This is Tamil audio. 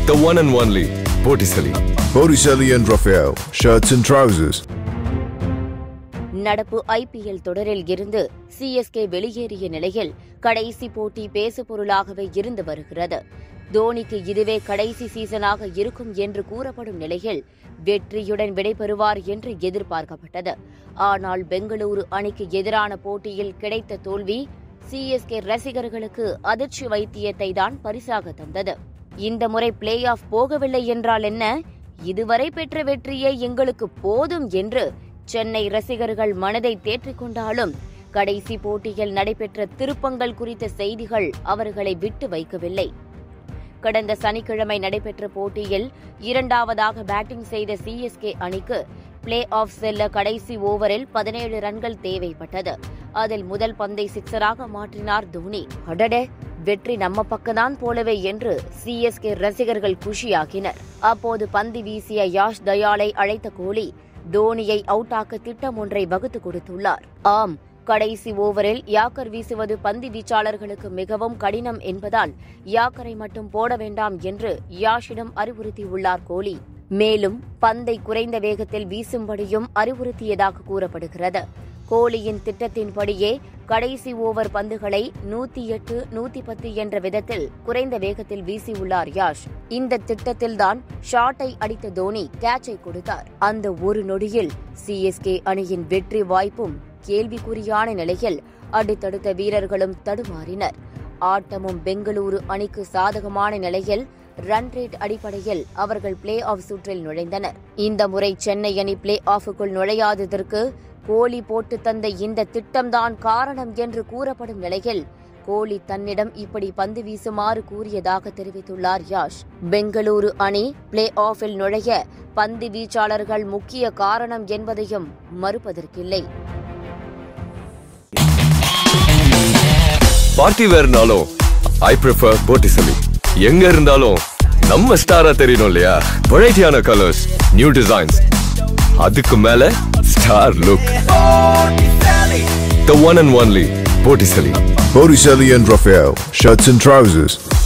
The one and only Botticelli. Botticelli and Raphael, shirts and trousers. நடப்பு ஐபிஎல் தொடரில் இருந்து சிஎஸ்கே வெளியேறிய நிலையில் கடைசி போட்டி பேசுபொருளாகவே இருந்து வருகிறது தோனிக்கு இதுவே கடைசி சீசனாக இருக்கும் என்று கூறப்படும் நிலையில் வெற்றியுடன் விடைபெறுவார் என்று எதிர்பார்க்கப்பட்டது ஆனால் பெங்களூரு அணிக்கு எதிரான போட்டியில் கிடைத்த தோல்வி சிஎஸ்கே ரசிகர்களுக்கு அதிர்ச்சி வைத்தியத்தை தான் பரிசாக தந்தது இந்த முறை பிளே ஆஃப் போகவில்லை என்றால் என்ன இதுவரை பெற்ற வெற்றியே எங்களுக்கு போதும் என்று சென்னை ரசிகர்கள் மனதை தேற்றிக் கொண்டாலும் கடைசி போட்டியில் நடைபெற்ற திருப்பங்கள் குறித்த செய்திகள் அவர்களை விட்டு வைக்கவில்லை கடந்த சனிக்கிழமை நடைபெற்ற போட்டியில் இரண்டாவதாக பேட்டிங் செய்த சிஎஸ்கே அணிக்கு பிளே ஆஃப் செல்ல கடைசி ஓவரில் பதினேழு ரன்கள் தேவைப்பட்டது அதில் முதல் பந்தை சிக்ஸராக மாற்றினார் தோனி அடடே வெற்றி நம்ம பக்கம்தான் போலவே என்று சிஎஸ்கே ரசிகர்கள் குஷியாக்கினர் அப்போது பந்து வீசிய யாஷ் தயாளை அழைத்த கோலி தோனியை அவுட்டாக்க திட்டம் ஒன்றை வகுத்து கொடுத்துள்ளார் ஆம் கடைசி ஓவரில் யாக்கர் வீசுவது பந்து வீச்சாளர்களுக்கு மிகவும் கடினம் என்பதால் யாக்கரை மட்டும் போட வேண்டாம் என்று யாஷிடம் அறிவுறுத்தியுள்ளார் கோலி மேலும் பந்தை குறைந்த வேகத்தில் வீசும்படியும் அறிவுறுத்தியதாக கூறப்படுகிறது கோலியின் திட்டத்தின்படியே கடைசி ஓவர் பந்துகளை நூத்தி எட்டு நூத்தி பத்து என்ற விதத்தில் குறைந்த வேகத்தில் வீசியுள்ளார் யாஷ் இந்த திட்டத்தில்தான் ஷாட்டை அடித்த தோனி கேட்சை கொடுத்தார் அந்த ஒரு நொடியில் சிஎஸ்கே அணியின் வெற்றி வாய்ப்பும் கேள்விக்குறியான நிலையில் அடுத்தடுத்த வீரர்களும் தடுமாறினர் ஆட்டமும் பெங்களூரு அணிக்கு சாதகமான நிலையில் ரன் ரேட் அடிப்படையில் அவர்கள் பிளே ஆஃப் சுற்றில் நுழைந்தனர் இந்த முறை சென்னை அணி பிளே ஆஃபுக்குள் நுழையாததற்கு கோலி போட்டு தந்த இந்த திட்டம்தான் காரணம் என்று கூறப்படும் நிலையில் கோலி தன்னிடம் இப்படி பந்து வீசுமாறு கூறியதாக தெரிவித்துள்ளார் யாஷ் பெங்களூரு அணி பிளே ஆஃபில் நுழைய பந்து வீச்சாளர்கள் முக்கிய காரணம் என்பதையும் மறுப்பதற்கில்லை பார்ட்டி வேர்னாலும் ஐ ப்ரிஃபர் Botticelli. எங்க இருந்தாலும் நம்ம ஸ்டாரா தெரியணும் இல்லையா வெரைட்டியான கலர்ஸ் நியூ டிசைன்ஸ் அதுக்கு மேல star look The one and only Botticelli. Botticelli and Raphael, shirts and trousers.